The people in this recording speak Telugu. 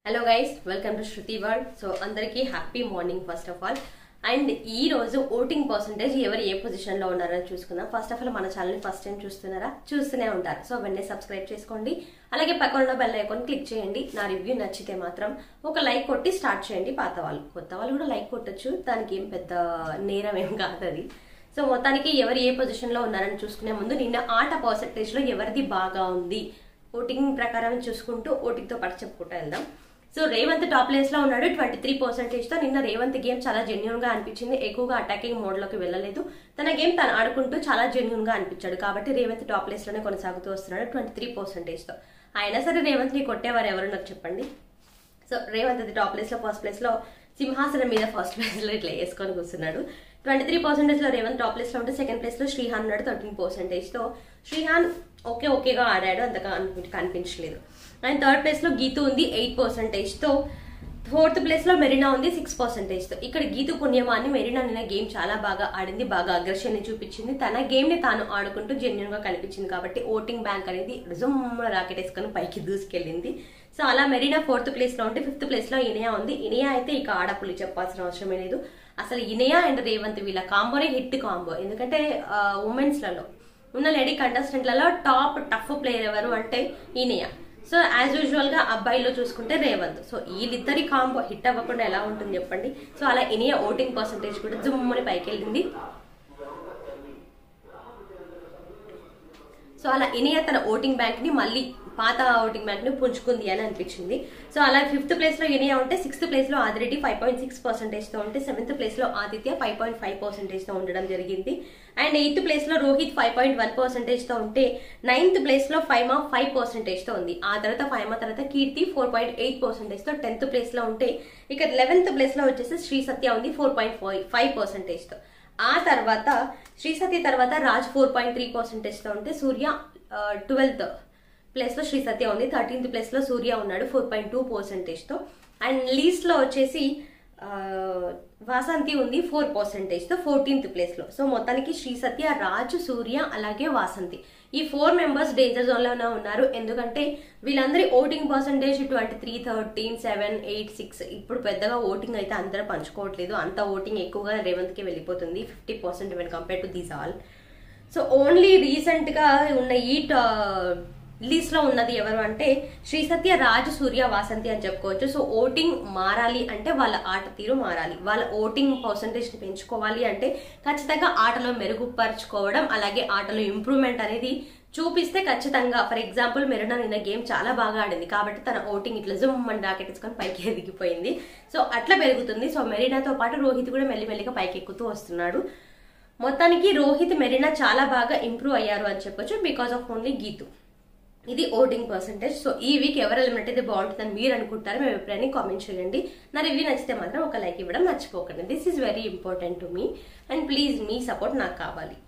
hello guys welcome to Shruti world so అందరికీ happy morning first of all and ఈ రోజు ఓటింగ్ పర్సంటేజ్ ఎవరు ఏ పొజిషన్ లో ఉన్నారని చూసుకుందాం ఫస్ట్ ఆఫ్ ఆల్ మన ఛానల్ ఫస్ట్ టైం చూస్తున్నారా చూస్తూనే ఉంటారు సో వెంటనే సబ్స్క్రైబ్ చేసుకోండి అలాగే పక్కన ఉన్న బెల్ ఐకాన్ క్లిక్ చేయండి నా రివ్యూ నచ్చితే మాత్రం ఒక లైక్ కొట్టి స్టార్ట్ చేయండి పాత వాళ్ళు కొత్త వాళ్ళు కూడా లైక్ కొట్టచ్చు దానికి ఏం పెద్ద నేరం ఏం కాదు అది సో మొత్తానికి ఎవరు ఏ పొజిషన్ లో ఉన్నారని చూసుకునే ముందు నిన్న ఆట పర్సంటేజ్ లో ఎవరిది బాగా ఉంది ఓటింగ్ ప్రకారం చూసుకుంటూ ఓటింగ్ తో పాటు చెప్పుకుంటూ వెళ్దాం సో రేవంత్ టాప్ ప్లేస్ లో ఉన్నాడు ట్వంటీ త్రీ పర్సెంటేజ్ తో నిన్న రేవంత్ గేమ్ చాలా జెన్యున్ గా అనిపించింది ఎక్కువగా అటాకింగ్ మోడ్ లోకి వెళ్ళలేదు తన గేమ్ తను ఆడుకుంటూ చాలా జెన్యున్ గా అనిపించాడు కాబట్టి రేవంత్ టాప్ ప్లేస్ లోనే కొనసాగుతూ వస్తున్నాడు ట్వంటీ త్రీ పర్సెంటేజ్ తో అయినా సరే రేవంత్ ని కొట్టేవారు ఎవరు నాకు చెప్పండి సో రేవంత్ అది టాప్ ప్లేస్ లో ఫస్ట్ ప్లేస్ లో సింహాసనం మీద ఫస్ట్ ప్లేస్ లో ఇట్లా వేసుకొని కూర్చున్నాడు ట్వంటీ త్రీ పర్సెంటేజ్ లో రేవంత్ టాప్ ప్లేస్ లో ఉంటే సెకండ్ ప్లేస్ లో శ్రీహాన్ ఉన్నాడు థర్టీన్ పర్సెంటేజ్ తో శ్రీహాన్ ఓకే ఓకేగా ఆడాడు అంతగా అనిపి- కనిపించలేదు అండ్ థర్డ్ ప్లేస్ లో గీతు ఉంది ఎయిట్ పర్సెంటేజ్ తో ఫోర్త్ ప్లేస్ లో మెరీనా ఉంది సిక్స్ పర్సెంటేజ్ తో ఇక్కడ గీతు పుణ్యమాన్ని మెరీనా నిన్న గేమ్ చాలా బాగా ఆడింది బాగా అగ్రెషన్ ని చూపించింది తన గేమ్ ని తాను ఆడుకుంటూ జెన్యున్ గా కనిపించింది కాబట్టి ఓటింగ్ బ్యాంక్ అనేది రిజమ్ రాకెట్ వేసుకొని పైకి దూసుకెళ్ళింది సో అలా మెరీనా ఫోర్త్ ప్లేస్ లో ఉంటే ఫిఫ్త్ ప్లేస్ లో ఇనియా ఉంది ఇనియా అయితే ఇక ఆడపులి చెప్పాల్సిన అవసరమే లేదు అసలు ఇనియా అండ్ రేవంత్ వీళ్ళ కాంబోనే హిట్ కాంబో ఎందుకంటే ఉమెన్స్ లలో ఉన్న లేడీ కంటెస్టెంట్లలో టాప్ టఫ్ ప్లేయర్ ఎవరు అంటే ఇనియా సో యాజ్ యూజువల్ గా అబ్బాయిలో చూసుకుంటే రేవంత్ సో వీళ్ళిద్దరి కాంబో హిట్ అవ్వకుండా ఎలా ఉంటుంది చెప్పండి సో అలా ఇనియా ఓటింగ్ పర్సంటేజ్ కూడా జుమ్మని పైకి వెళ్ళింది సో అలా ఇనియా తన ఓటింగ్ బ్యాంక్ ని మళ్ళీ పాత ఓటింగ్ బ్యాంక్ ని పుంజుకుంది అని అనిపించింది సో అలా ఫిఫ్త్ ప్లేస్ లో ఇనియా ఉంటే సిక్స్త్ ప్లేస్ లో Adi Reddy five point six percentage తో ఉంటే సెవెంత్ ప్లేస్ లో Aditya five point five percentage తో ఉండడం జరిగింది అండ్ ఎయిత్ ప్లేస్ లో Rohit five point one percentage తో ఉంటే నైన్త్ ప్లేస్ లో ఫైవ్ మా ఫైవ్ పర్సెంటేజ్ తో ఉంది ఆ తర్వాత ఫైవ్ మా తర్వాత Keerthi four point eight percentage తో టెన్త్ ప్లేస్ లో ఉంటే ఇక లెవెన్త్ ప్లేస్ లో వచ్చేసి శ్రీ సత్య ఉంది ఫోర్ పాయింట్ ఫైవ్ పర్సెంటేజ్ తో ఆ తర్వాత శ్రీ సత్య తర్వాత Raj four point three percentage తో ఉంటే సూర్య ట్వెల్త్ ప్లేస్ లో శ్రీ సత్య ఉంది థర్టీన్త్ ప్లేస్ లో సూర్య ఉన్నాడు ఫోర్ పాయింట్ టూ పర్సెంటేజ్ తో అండ్ లీస్ట్ లో వచ్చేసి ఆ, వాసంతి ఉంది ఫోర్ పర్సెంటేజ్ తో ఫోర్టీన్త్ ప్లేస్ లో సో మొత్తానికి శ్రీ సత్య రాజు సూర్య అలాగే వాసంతి ఈ ఫోర్ మెంబర్స్ డేంజర్ జోన్ లోనే ఉన్నారు ఎందుకంటే వీళ్ళందరి voting percentage twenty three thirteen seven eight six ఇప్పుడు పెద్దగా ఓటింగ్ అయితే అందరూ పంచుకోవట్లేదు అంత ఓటింగ్ ఎక్కువగా రేవంత్ కి వెళ్ళిపోతుంది fifty percent when compare to these all so only recent గా ఉన్న ఈ లిస్ట్ లో ఉన్నది ఎవరు అంటే శ్రీ సత్య రాజు సూర్య వాసంతి అని చెప్పుకోవచ్చు సో ఓటింగ్ మారాలి అంటే వాళ్ళ ఆట తీరు మారాలి వాళ్ళ ఓటింగ్ పర్సంటేజ్ ని పెంచుకోవాలి అంటే ఖచ్చితంగా ఆటలో మెరుగుపరుచుకోవడం అలాగే ఆటలో ఇంప్రూవ్మెంట్ అనేది చూపిస్తే ఖచ్చితంగా ఫర్ ఎగ్జాంపుల్ మెరునా నిన్న గేమ్ చాలా బాగా ఆడింది కాబట్టి తన ఓటింగ్ ఇట్లా జుమ్ అని రాకెట్ తీసుకొని పైకి ఎదిగిపోయింది సో అట్లా పెరుగుతుంది సో మెరీనాతో పాటు రోహిత్ కూడా మెల్లిమెల్లిగా పైకి ఎక్కుతూ వస్తున్నాడు మొత్తానికి రోహిత్ మెరీనా చాలా బాగా ఇంప్రూవ్ అయ్యారు అని చెప్పొచ్చు బికాస్ ఆఫ్ ఓన్లీ గీతు ఇది ఓటింగ్ పర్సంటేజ్ సో ఈ వీక్ ఎవరు ఎలిమినేట్ అయితే బాగుంటుందని మీరు అనుకుంటారు మేము ఎప్పుడైనా కామెంట్ చేయండి నా రివ్యూ నచ్చితే మాత్రం ఒక లైక్ ఇవ్వడం మర్చిపోకండి this is very important to me and please మీ సపోర్ట్ నాకు కావాలి